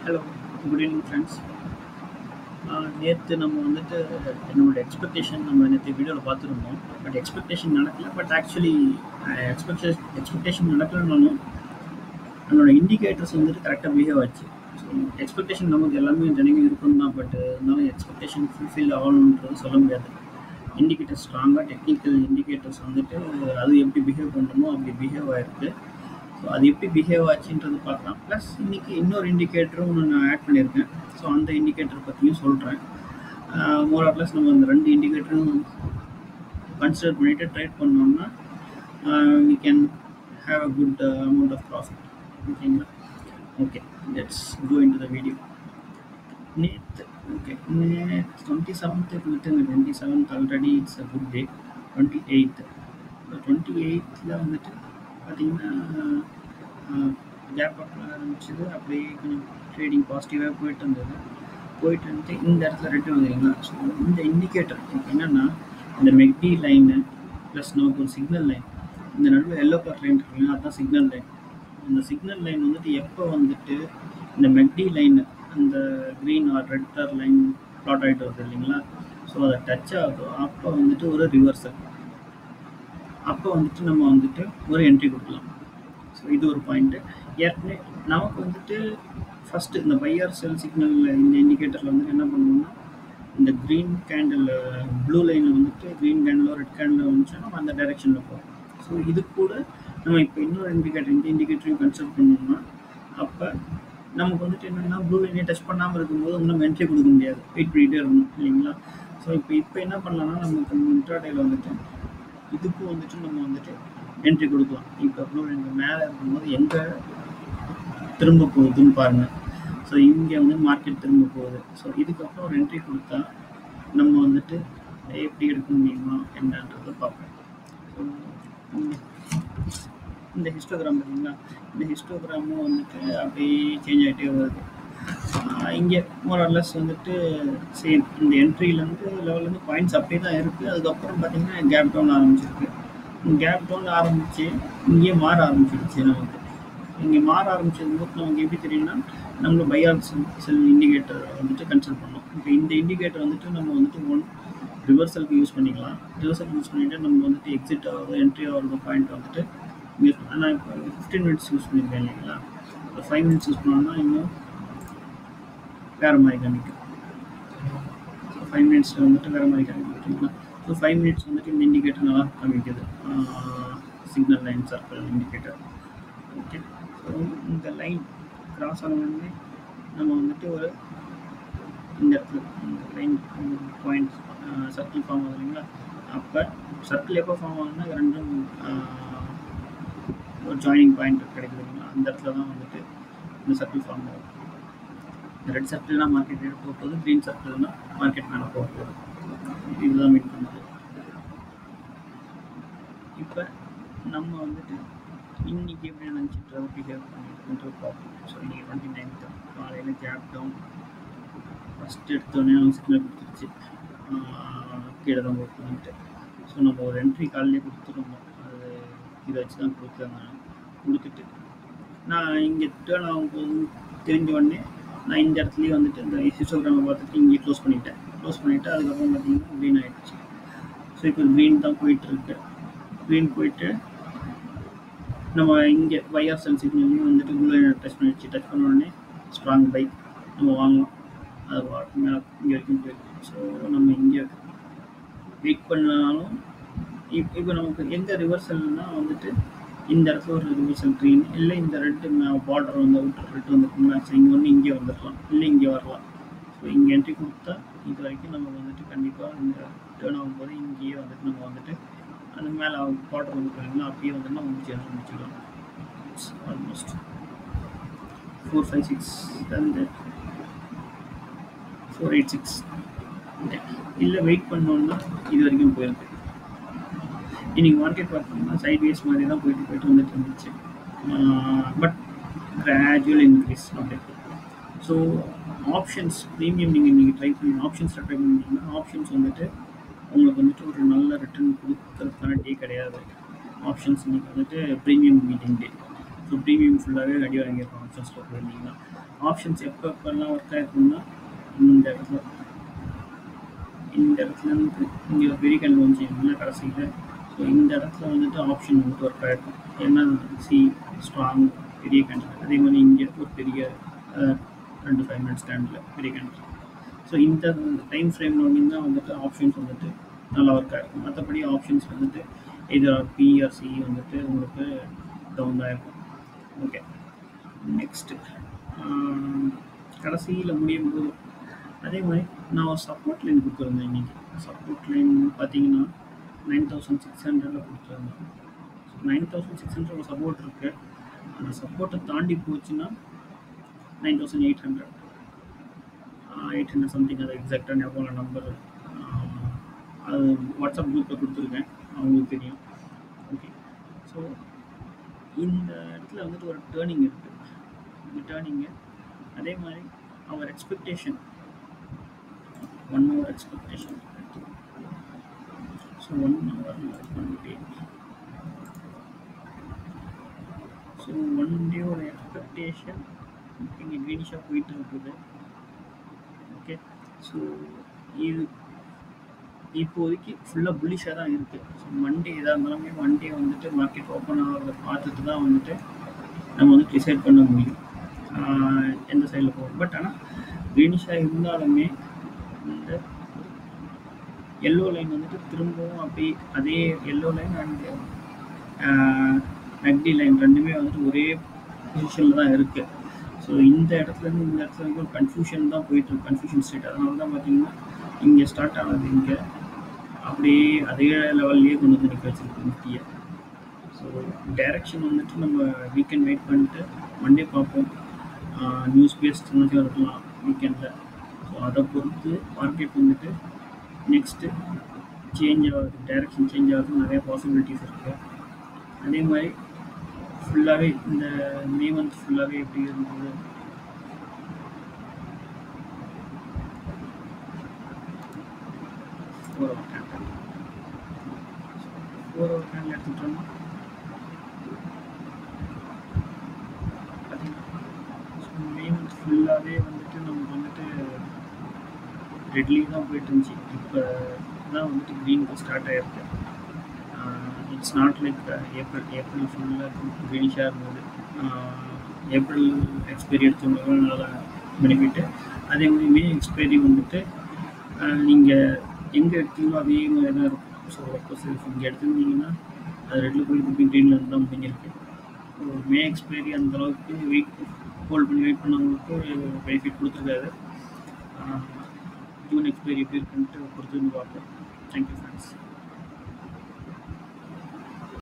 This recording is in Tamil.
ஹலோ குட் ஈவினிங் ஃப்ரெண்ட்ஸ் நேற்று நம்ம வந்துட்டு என்னோட எக்ஸ்பெக்டேஷன் நம்ம நேற்று வீடியோவில் பார்த்துருந்தோம் பட் எக்ஸ்பெக்டேஷன் நடக்கல பட் ஆக்சுவலி எக்ஸ்பெக்டேஷன் எக்ஸ்பெக்டேஷன் நடக்கலனாலும் நம்மளோட இண்டிகேட்டர்ஸ் வந்துட்டு கரெக்டாக பிஹேவ் ஆச்சு ஸோ எக்ஸ்பெக்டேஷன் நமக்கு எல்லாமே தினைக்கும் இருக்கும் தான் பட் இருந்தாலும் எக்ஸ்பெக்டேஷன் ஃபுல்ஃபில் ஆகணுன்றது சொல்ல முடியாது இண்டிகேட்டர் ஸ்ட்ராங்காக டெக்னிக்கல் இண்டிகேட்டர்ஸ் வந்துட்டு அது எப்படி பிஹேவ் பண்ணுமோ அப்படி பிஹேவ் ஆகிருக்கு ஸோ அது எப்படி பிஹேவ் ஆச்சுன்றது பார்க்கலாம் ப்ளஸ் இன்றைக்கி இன்னொரு இண்டிகேட்டரும் ஒன்று நான் ஆட் பண்ணியிருக்கேன் ஸோ அந்த இண்டிகேட்டர் பற்றியும் சொல்கிறேன் மோர் ஆர் ப்ளஸ் நம்ம அந்த ரெண்டு இண்டிகேட்டரும் கன்சிடர் பண்ணிவிட்டு ட்ரேட் பண்ணோம்னா we can have a good amount of profit ஓகேங்களா okay let's go into the video நேற்று ஓகே நேற்று டுவெண்ட்டி செவன்த்து விட்டுங்க twenty seventh already it's a good day twenty eighth twenty எயித்தில் வந்துட்டு பார்த்தீங்கன்னா கேப் அப் ஆரம்பிச்சது அப்படியே கொஞ்சம் ட்ரேடிங் பாசிட்டிவாக போயிட்டு இருந்தது போயிட்டு வந்துட்டு இந்த இடத்துல ரிட்டர்ன் வந்துருங்களா ஸோ இந்த இண்டிகேட்டர் என்னென்னா இந்த மெக்டி லைனு ப்ளஸ் நமக்கு ஒரு சிக்னல் லைன் இந்த நடுவில் எல்லோ கலர் லைன் இருக்குங்களா அதுதான் சிக்னல் லைன் அந்த சிக்னல் லைன் வந்துட்டு எப்போ வந்துட்டு இந்த மெக்டி லைன் அந்த green or red colour line plot ஆகிட்டு வருது இல்லைங்களா ஸோ அதை டச் ஆகுதோ அப்போ வந்துட்டு ஒரு ரிவர்சல் அப்போ வந்துட்டு நம்ம வந்துட்டு ஒரு என்ட்ரி கொடுக்கலாம் ஸோ இது ஒரு பாயிண்ட்டு ஏற்கனவே நமக்கு வந்துட்டு ஃபஸ்ட்டு இந்த பையர் செல் சிக்னலில் இந்த இண்டிகேட்டரில் வந்துட்டு என்ன பண்ணணும்னா இந்த க்ரீன் கேண்டில் ப்ளூ லைனில் வந்துட்டு க்ரீன் கேண்டிலோ ரெட் கேண்டிலோ வந்துச்சுன்னா நம்ம அந்த டைரெக்ஷனில் போகும் ஸோ இது கூட நம்ம இப்போ இன்னொரு இண்டிகேட்டர் இந்த இண்டிகேட்டரையும் கன்சிடர் பண்ணோம்னா அப்போ நமக்கு வந்துட்டு என்னென்னா ப்ளூ லைனை டச் பண்ணாமல் இருக்கும்போது வந்து நம்ம என்ட்ரி கொடுக்க முடியாது வெயிட் பண்ணிகிட்டே இருக்கணும் இல்லைங்களா ஸோ இப்போ இப்போ என்ன பண்ணலாம்னா நமக்கு இன்ட்ராடேயில் வந்துட்டு இதுக்கும் வந்துட்டு நம்ம வந்துட்டு என்ட்ரி கொடுக்கலாம் இப்போ ப்ளூ லைன் மேலே இருக்கும்போது எங்கே திரும்ப போகுதுன்னு பாருங்கள் ஸோ இங்கே வந்து மார்க்கெட் திரும்ப போகுது ஸோ இதுக்கப்புறம் ஒரு என்ட்ரி கொடுத்தா நம்ம வந்துட்டு எப்படி எடுக்க முடியுமா என்னன்றதை பார்ப்போம் ஸோ இந்த ஹிஸ்டோகிராம் பார்த்தீங்களா இந்த ஹிஸ்டோகிராமும் வந்துட்டு அப்படியே சேஞ்ச் ஆகிட்டே வருது இங்கே மோரலஸ் வந்துட்டு சேம் இந்த என்ட்ரியிலேருந்து லெவல்லேருந்து பாயிண்ட்ஸ் அப்படியே தான் இருக்குது அதுக்கப்புறம் பார்த்தீங்கன்னா கேப் டவுன் ஆரம்பிச்சிருக்கு கேப் டவுன் ஆரம்பித்து இங்கேயே மாற ஆரம்பிச்சிருச்சு நமக்கு இங்கே மாற ஆரம்பிச்சது போது நமக்கு எப்படி தெரியும்னா நம்மளோட பையார் செல் இண்டிகேட்டர் வந்துட்டு கன்சிடர் பண்ணோம் இப்போ இந்த இண்டிகேட்டர் வந்துட்டு நம்ம வந்துட்டு ஒன் ரிவர்சலுக்கு யூஸ் பண்ணிக்கலாம் ரிவர்சலுக்கு யூஸ் பண்ணிவிட்டு நம்ம வந்துட்டு எக்ஸிட் ஆகுது என்ட்ரி ஆகுது பாயிண்ட் வந்துட்டு யூஸ் நான் இப்போ ஃபிஃப்டீன் மினிட்ஸ் யூஸ் பண்ணியிருக்கேன் இல்லைங்களா இப்போ ஃபைவ் மினிட்ஸ் யூஸ் பண்ணோம்னா இன்னும் வேறு மாதிரி காமிக்கும் ஸோ ஃபைவ் மினிட்ஸில் வந்துட்டு வேறு மாதிரி காமிக்கும் ஸோ ஃபைவ் மினிட்ஸ் வந்துட்டு இந்த இண்டிகேட்டர் நல்லா காமிக்குது signal line circle indicator okay so இந்த லைன் கிராஸ் ஆனவுடனே நம்ம வந்துட்டு ஒரு இந்த இடத்துல இந்த லைன் பாயிண்ட் சர்க்கிள் ஃபார்ம் ஆகுது இல்லைங்களா அப்போ சர்க்கிள் எப்போ ஃபார்ம் ஆகுதுன்னா ரெண்டும் ஒரு ஜாயினிங் பாயிண்ட் கிடைக்குது இல்லைங்களா அந்த இடத்துல தான் வந்துட்டு இந்த சர்க்கிள் ஃபார்ம் ஆகும் ரெட் சர்க்கிள்னா மார்க்கெட் ரேட் போக போகுது க்ரீன் சர்க்கிள்னா மார்க்கெட் மேலே போக போகுது இதுதான் மீன் பண்ணுது இப்போ நம்ம வந்துட்டு இன்னைக்கு எப்படி நினச்சிட்டு பிஹேவ் பண்ணிட்டு பார்ப்போம் ஸோ இன்றைக்கி டுவெண்ட்டி நைன்த்து காலையில் கேப் டவுன் ஃபஸ்ட் எடுத்தோடனே அவங்க சிக்னல் கொடுத்துருச்சு கீழே தான் ஒர்க் பண்ணிட்டு ஸோ நம்ம ஒரு என்ட்ரி காலையிலே கொடுத்துருந்தோம் அது இதை வச்சு தான் கொடுத்தாங்க கொடுத்துட்டு நான் இங்கே டேர்ன் ஆகும்போது தெரிஞ்ச உடனே நான் இந்த இடத்துலையே வந்துட்டு இந்த ஹிஸ்டோகிராமை பார்த்துட்டு இங்கே க்ளோஸ் பண்ணிட்டேன் க்ளோஸ் பண்ணிவிட்டு அதுக்கப்புறம் பார்த்தீங்கன்னா க்ரீன் ஆகிடுச்சு ஸோ இப்போ க்ரீன் தான் போயிட்டுருக்கு க்ரீன் போயிட்டு நம்ம இங்கே வைஆர்எல் சிக்னல்லையும் வந்துட்டு ப்ளூ டச் பண்ணிடுச்சு டச் பண்ண உடனே ஸ்ட்ராங் பைக் நம்ம வாங்கலாம் அது வாட்டு மேலே இங்கே வரைக்கும் போயிருக்கு ஸோ நம்ம இங்கே வெயிட் பண்ணாலும் இப் இப்போ நமக்கு எங்கே ரிவர்சல்னால் வந்துட்டு இந்த இடத்துல ஒரு ரிவர்சல் க்ரீன் இல்லை இந்த ரெட்டு பார்டர் வந்து அவுட்டர் ரெட் வந்துருக்குங்களா ஸோ இங்கே ஒன்று இங்கே வந்துடலாம் இல்லை இங்கே வரலாம் ஸோ இங்கே என்ட்ரி கொடுத்தா இது வரைக்கும் நம்ம வந்துட்டு கண்டிப்பாக இந்த டேர்ன் ஆகும்போது இங்கேயே வந்துட்டு நம்ம வந்துட்டு அந்த மேலே பார்டர் வந்து போயிருந்தோம்னா அப்படியே வந்து நம்ம முடிச்சு முடிச்சிடலாம் ஆல்மோஸ்ட் ஃபோர் ஃபைவ் சிக்ஸ் வந்து ஃபோர் எயிட் சிக்ஸ் இல்லை வெயிட் பண்ணோன்னா இது வரைக்கும் போயிருக்கு இன்றைக்கி மார்க்கெட் பார்த்தோம்னா சைட்வேஸ் மாதிரி தான் போயிட்டு போயிட்டு வந்துட்டு இருந்துச்சு பட் கிராஜுவல் இன்க்ரீஸ் அப்படி ஸோ ஆப்ஷன்ஸ் ப்ரீமியம் நீங்கள் இன்றைக்கி ட்ரை பண்ணி ஆப்ஷன்ஸ் ட்ரை பண்ணிங்கன்னா ஆப்ஷன்ஸ் வந்துட்டு உங்களுக்கு வந்துட்டு ஒரு நல்ல ரிட்டர்ன் கொடுக்கறதுக்கான டே கிடையாது ஆப்ஷன்ஸ் இன்றைக்கி வந்துட்டு premium meeting day so premium ஃபுல்லாகவே அடி வாங்கியிருக்கோம் ஆப்ஷன்ஸில் போயிருந்தீங்கன்னா ஆப்ஷன்ஸ் எப்போ எப்போல்லாம் ஒர்க் ஆயிருக்குன்னா இந்த இடத்துல இந்த இடத்துல இருந்து இங்கே ஒரு பெரிய கண் வந்துச்சிங்கன்னா கடைசியில் ஸோ இந்த இடத்துல வந்துட்டு ஆப்ஷன் வந்துட்டு ஒர்க் ஆகிருக்கும் ஏன்னா சி ஸ்ட்ராங் பெரிய கேண்டில் அதே மாதிரி இங்கே ஒரு பெரிய அஹ், ரெண்டு ஃபைவ் மினிட்ஸ் ஸ்டாண்டில் பெரிய கேண்டில் ஸோ இந்த டைம் ஃப்ரேம் நோக்கிங் தான் வந்துட்டு ஆப்ஷன்ஸ் வந்துட்டு நல்லா ஒர்க் ஆகிருக்கும் மற்றபடி ஆப்ஷன்ஸ் வந்துட்டு எதிராக பிஆர்சி வந்துட்டு உங்களுக்கு டவுன் தான் இருக்கும் ஓகே நெக்ஸ்ட்டு கடைசியில் முடியும் போது அதே மாதிரி நான் ஒரு சப்போர்ட் லைன் கொடுத்துருந்தேன் இன்றைக்கி சப்போர்ட் லைன் பார்த்தீங்கன்னா நைன் தௌசண்ட் சிக்ஸ் ஹண்ட்ரடில் கொடுத்துருந்தேன் நைன் தௌசண்ட் சிக்ஸ் ஹண்ட்ரட் ஒரு சப்போர்ட் இருக்குது அந்த சப்போர்ட்டை தாண்டி போச்சுன்னா nine thousand eight hundred eight hundred something அது எக்ஸாக்டாக ஞாபகம் நம்பர் அது வாட்ஸ்அப் குரூப்பில் கொடுத்துருக்கேன் அவங்களுக்கு தெரியும் ஓகே ஸோ இந்த இடத்துல வந்துட்டு ஒரு டேர்னிங் இருக்குது இந்த டேர்னிங்கு அதே மாதிரி hour expectation one hour expectation so one hour one day so one டேவோட எக்ஸ்பெக்டேஷன் இங்கே க்ரீனிஷாக போயிட்டு இருக்குது ஓகே ஸோ இது இப்போதைக்கு ஃபுல்லாக புல்லிஷாக தான் இருக்குது ஸோ மண்டே எதாக இருந்தாலுமே மண்டே வந்துட்டு மார்க்கெட் ஓப்பன் ஆகிறத பார்த்துட்டு தான் வந்துட்டு நம்ம வந்து டிசைட் பண்ண முடியும் ஆஹ் எந்த சைடில் போகும் பட் ஆனால் க்ரீனிஷாக இருந்தாலுமே இந்த எல்லோ லைன் வந்துட்டு திரும்பவும் அப்படி அதே எல்லோ லைன் அண்ட் நக்டி லைன் ரெண்டுமே வந்துட்டு ஒரே பொசிஷனில் தான் இருக்குது ஸோ இந்த இடத்துல இருந்து இந்த இடத்துல வரைக்கும் கன்ஃபியூஷன் தான் போயிட்டு இருக்கு கன்ஃபியூஷன் ஸ்டேட் அதனால தான் பார்த்தீங்கன்னா இங்கே ஸ்டார்ட் ஆனது இங்கே அப்படியே அதே லெவல்லையே கொண்டு வந்து நிற்க வச்சிருக்கு நிஃப்டியை ஸோ டைரக்ஷன் வந்துட்டு நம்ம வீக்கெண்ட் வெயிட் பண்ணிட்டு மண்டே பார்ப்போம் நியூஸ் பேஸ்ட் ஏதாச்சும் இருக்கலாம் வீக்கெண்டில் ஸோ அதை பொறுத்து மார்க்கெட் வந்துட்டு நெக்ஸ்ட்டு சேஞ்ச் ஆகுது டைரக்ஷன் சேஞ்ச் ஆகுது நிறைய பாசிபிலிட்டிஸ் இருக்குது அதே மாதிரி ஃபுல்லாகவே இந்த மே மந்த் ஃபுல்லாகவே எப்படி இருந்தது four hour candle four hour candle எடுத்துட்டோம்னா பார்த்தீங்கன்னா மே மந்த் ஃபுல்லாகவே வந்துட்டு நமக்கு வந்துட்டு ரெட்லி தான் போயிட்டு இருந்துச்சு இப்போ தான் வந்துட்டு க்ரீனுக்கு ஸ்டார்ட் ஆகிருக்கு it's not like April April ஃபுல்லாக க்ரீனிஷாக இருந்தது ஏப்ரல் எக்ஸ்பைரி எடுத்தவங்க நல்லா பெனிஃபிட்டு அதே மாதிரி மே எக்ஸ்பைரி வந்துட்டு நீங்கள் எங்கே எடுத்தீங்களோ அதே மாதிரி தான் இருக்கும் ஸோ சப்போஸ் இங்கே எடுத்திருந்தீங்கன்னா அது ரெட்டில் போய் திருப்பி க்ரீனில் இருந்து தான் முடிஞ்சிருக்கு ஸோ மே எக்ஸ்பைரி அந்த அளவுக்கு வெயிட் ஹோல்ட் பண்ணி வெயிட் பண்ணவங்களுக்கு பெனிஃபிட் கொடுத்துருக்காரு ஜூன் எக்ஸ்பைரி எப்படி இருக்குன்ட்டு பொறுத்து வந்து பார்ப்போம் தேங்க்யூ ஃப்ரெண்ட்ஸ்